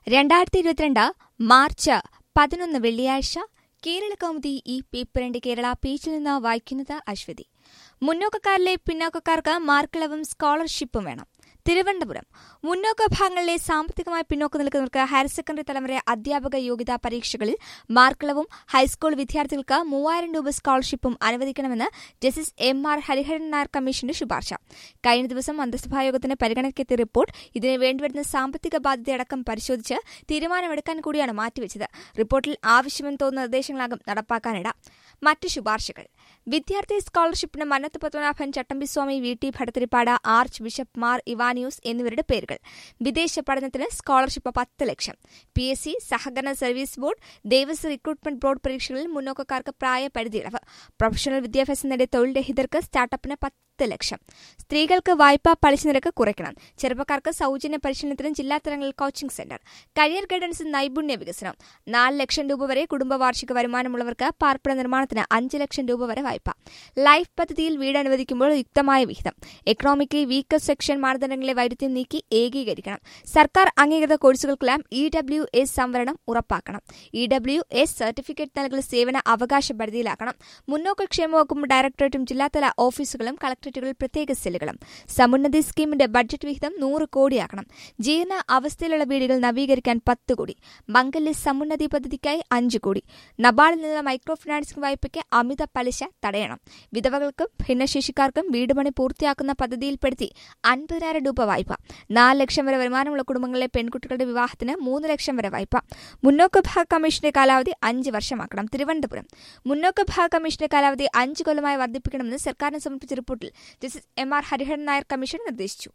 രണ്ടായിരത്തി ഇരുപത്തിരണ്ട് മാർച്ച് പതിനൊന്ന് വെള്ളിയാഴ്ച കേരള കൗമുദി ഈ പേപ്പറിന്റെ കേരള പേജിൽ നിന്ന് വായിക്കുന്നത് അശ്വതി മുന്നോക്കക്കാരിലെ പിന്നോക്കക്കാർക്ക് മാർക്കിളവും സ്കോളർഷിപ്പും വേണം തിരുവനന്തപുരം മുന്നോക്ക വിഭാഗങ്ങളിലെ സാമ്പത്തികമായി പിന്നോക്കം നിൽക്കുന്നവർക്ക് ഹയർ സെക്കൻഡറി തലമുറ അധ്യാപക യോഗ്യതാ പരീക്ഷകളിൽ മാർക്കിളവും ഹൈസ്കൂൾ വിദ്യാർത്ഥികൾക്ക് മൂവായിരം രൂപ സ്കോളർഷിപ്പും അനുവദിക്കണമെന്ന് justice M R Hariharan Nair കമ്മീഷന്റെ ശുപാർശ കഴിഞ്ഞ ദിവസം മന്ത്രിസഭായോഗത്തിന് പരിഗണനയ്ക്കെത്തിയ റിപ്പോർട്ട് ഇതിന് വേണ്ടിവരുന്ന സാമ്പത്തിക ബാധ്യതയടക്കം പരിശോധിച്ച് തീരുമാനമെടുക്കാൻ കൂടിയാണ് മാറ്റിവെച്ചത് റിപ്പോർട്ടിൽ ആവശ്യമെന്ന് തോന്നുന്ന നിർദ്ദേശങ്ങളാകും നടപ്പാക്കാനിട മറ്റ് ശുപാർശകൾ വിദ്യാർത്ഥി സ്കോളർഷിപ്പിന് Mannath Padmanabhan Chattampi Swami V T Bhattathiripad arch bishop Mar Ivanios എന്നിവരുടെ പേരുകൾ വിദേശ പഠനത്തിന് സ്കോളർഷിപ്പ് പത്ത് ലക്ഷം പി എസ് സി സഹകരണ service board Devaswom recruitment board പരീക്ഷകളിൽ മുന്നോക്കക്കാർക്ക് പ്രായപരിധി ഇളവ് പ്രൊഫഷണൽ വിദ്യാഭ്യാസം നേടിയ തൊഴിൽ രഹിതർക്ക് സ്റ്റാർട്ടപ്പിന് പത്ത് ലക്ഷം സ്ത്രീകൾക്ക് വായ്പാ പലിശ നിരക്ക് കുറയ്ക്കണം ചെറുപ്പക്കാർക്ക് സൗജന്യ പരിശീലനത്തിന് ജില്ലാ തലങ്ങളിൽ കോച്ചിംഗ് സെന്റർ കരിയർ ഗൈഡൻസ് നൈപുണ്യ വികസനം നാല് ലക്ഷം രൂപ വരെ കുടുംബ വാർഷിക വരുമാനമുള്ളവർക്ക് പാർപ്പിട നിർമ്മാണത്തിന് അഞ്ച് ലക്ഷം രൂപ വരെ വായ്പ ലൈഫ് പദ്ധതിയിൽ വീട് അനുവദിക്കുമ്പോൾ യുക്തമായ വിഹിതം എക്കണോമിക്കലി വീക്കർ സെക്ഷൻ മാനദണ്ഡങ്ങളെ വൈരുദ്ധ്യം നീക്കി ഏകീകരിക്കണം സർക്കാർ അംഗീകൃത കോഴ്സുകൾക്കെല്ലാം ഇ ഡബ്ല്യു എസ് സംവരണം ഉറപ്പാക്കണം ഇ ഡബ്ല്യു എസ് സർട്ടിഫിക്കറ്റ് നൽകൽ സേവന അവകാശ പരിധിയിലാക്കണം മുന്നോക്ക ക്ഷേമ വകുപ്പ് ഡയറക്ടറേറ്റും ജില്ലാതല ഓഫീസുകളും കളക്ടറേറ്റുകളിൽ പ്രത്യേക സെല്ലുകളും സമുന്നതി സ്കീമിന്റെ ബഡ്ജറ്റ് വിഹിതം നൂറ് കോടിയാക്കണം ജീർണ അവസ്ഥയിലുള്ള വീടുകൾ നവീകരിക്കാൻ പത്ത് കോടി മംഗല്യ സമുന്നതി പദ്ധതിക്കായി അഞ്ച് കോടി നബാർഡിൽ നിന്ന് മൈക്രോ ഫിനാൻസിംഗ് വായ്പയ്ക്ക് അമിത പലിശ തടയണം വിധവകൾക്കും ഭിന്നശേഷിക്കാർക്കും വീട് പണി പൂർത്തിയാക്കുന്ന പദ്ധതിയിൽപ്പെടുത്തി അൻപതിനായിരം രൂപ വായ്പ നാല് ലക്ഷം വരെ വരുമാനമുള്ള കുടുംബങ്ങളിലെ പെൺകുട്ടികളുടെ വിവാഹത്തിന് മൂന്ന് ലക്ഷം വരെ വായ്പ മുന്നോക്ക വിഭാഗ കമ്മീഷന്റെ കാലാവധി അഞ്ച് വർഷമാക്കണം തിരുവനന്തപുരം മുന്നോക്ക വിഭാഗ കമ്മീഷന്റെ കാലാവധി അഞ്ച് കൊല്ലമായി വർദ്ധിപ്പിക്കണമെന്ന് സർക്കാരിന് സമർപ്പിച്ച റിപ്പോർട്ടിൽ justice M R Hariharan Nair commission നിർദ്ദേശിച്ചു